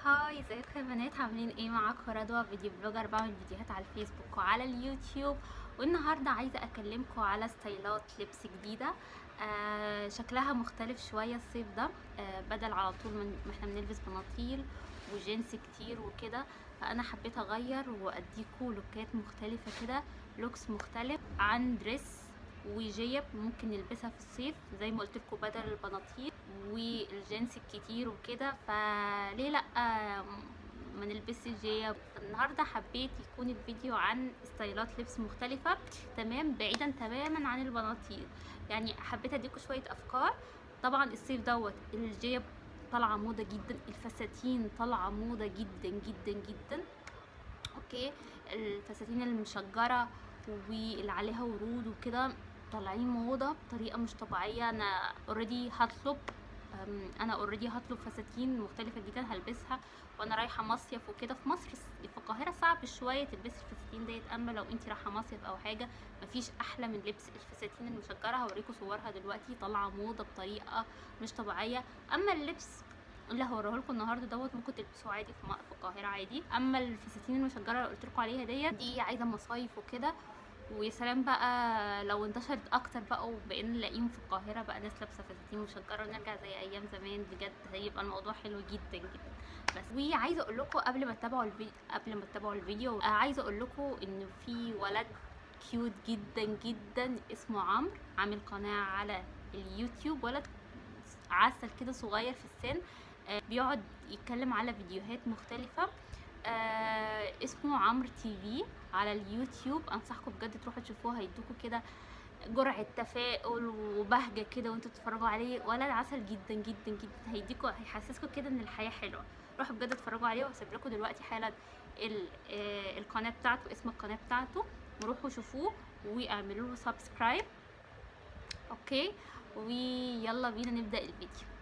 هاي ازيكم يا بنات عاملين ايه معاكم رضوى فيديو بلوجر بعمل فيديوهات على الفيسبوك وعلى اليوتيوب والنهارده عايزه اكلمكم على ستايلات لبس جديده آه شكلها مختلف شويه الصيف ده آه بدل على طول من ما احنا بنلبس بناطيل وجينز كتير وكده فانا حبيت اغير واديكوا لوكات مختلفه كده لوكس مختلف عن دريس وجيب ممكن نلبسها في الصيف زي ما قلت لكم بدل البناطيل والجنس الكتير وكده فليه لا ما نلبسش جيب النهارده حبيت يكون الفيديو عن ستايلات لبس مختلفه تمام بعيدا تماما عن البناطيل يعني حبيت اديكم شويه افكار طبعا الصيف دوت الجيب طالعه موضه جدا الفساتين طالعه موضه جدا جدا جدا اوكي الفساتين المشجره واللي عليها ورود وكده طالعين موضه بطريقه مش طبيعيه انا اوريدي هطلب انا اوريدي هطلب فساتين مختلفه جدا هلبسها وانا رايحه مصيف وكده في مصر في القاهره صعب شويه تلبسي الفساتين ديت اما لو انت رايحه مصيف او حاجه مفيش احلى من لبس الفساتين المشجره هوريكم صورها دلوقتي طالعه موضه بطريقه مش طبيعيه اما اللبس اللي هوريه لكم النهارده دوت ممكن تلبسوه عادي في القاهره عادي اما الفساتين المشجره اللي قلت لكم عليها ديت دي عايزه مصايف وكده ويا سلام بقى لو انتشرت اكتر بقى وبقينا نلاقيهم في القاهره بقى ناس لابسه فساتين مشجره ونرجع زي ايام زمان بجد هيبقى الموضوع حلو جدا جدا بس وعايزه اقول لكم قبل ما تتابعوا الفيديو قبل ما تتابعوا الفيديو عايزه اقول لكم ان في ولد كيوت جدا جدا اسمه عمرو عامل قناه على اليوتيوب ولد عسل كده صغير في السن بيقعد يتكلم على فيديوهات مختلفه آه اسمه عمرو تي في على اليوتيوب انصحكم بجد تروحوا تشوفوه هيدوكوا كده جرعه تفاؤل وبهجه كده وانتوا تتفرجوا عليه ولد عسل جدا جدا جدا هيديكوا هيحسسكم كده ان الحياه حلوه روحوا بجد اتفرجوا عليه وهسيب لكم دلوقتي حالا آه القناه بتاعته اسم القناه بتاعته وروحوا شوفوه واعملوا له سبسكرايب اوكي ويلا بينا نبدا الفيديو